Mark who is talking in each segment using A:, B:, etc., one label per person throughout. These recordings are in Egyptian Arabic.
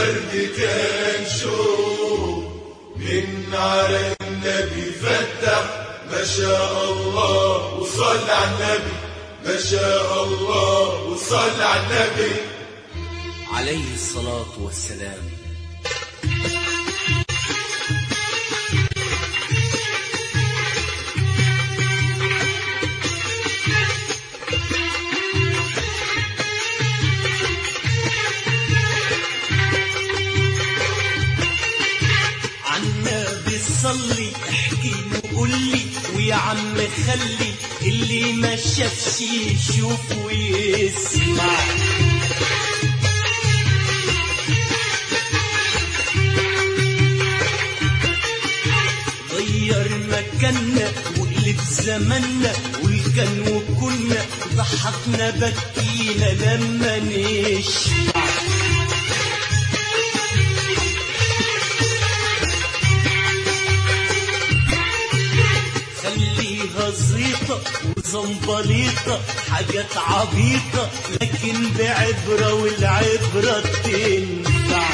A: الورد كان شوق من على النبي فتح ما شاء الله وصل على النبي ما شاء الله وصل على النبي
B: عليه الصلاة والسلام
C: عالنبي صلي احكي وقول لي ويا عم خلي اللي ما شافش يشوف ويسمع غير مكاننا وقلب زماننا والكان وكنا ضحكنا بكينا لما نشبع خليها زيطة وزنبليطة حاجات عبيطة لكن بعبرة والعبرة تنفع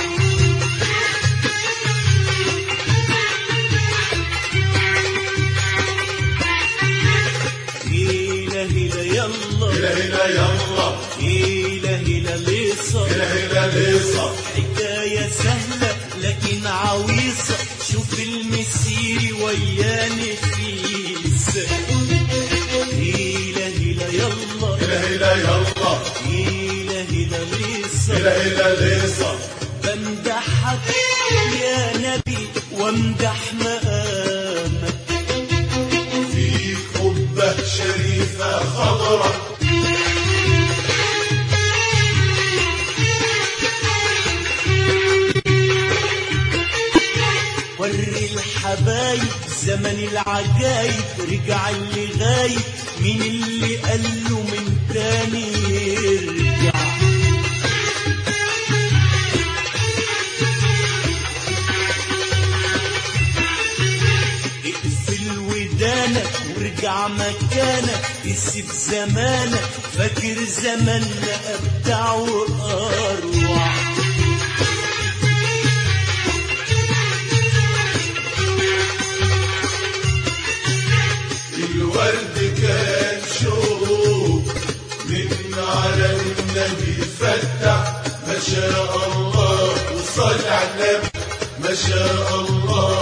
C: هيلا هيلا يلا
A: هلا هلا يلا
C: هيلا هيلا ليصة
A: هلا هلا ليصة
C: حكاية سهلة لكن عويصة شوف المسيري وياني فيس هيلا هيلا يلا
A: هلا هلا يلا
C: هيلا هيلا ليصة
A: هلا هلا ليصة
C: بمدحك يا نبي وامدح مقامك
A: فيك قبة شريفة خضرة
C: وري الحبايب زمن العجايب رجع اللي غايب مين اللي قال له من تاني يرجع اقفل ودانك وارجع مكانك تسيب زمانك فاكر زماننا ابدع واروع
A: الورد كان شوق من على النبي فتح ما شاء الله وصل على النبي ما شاء الله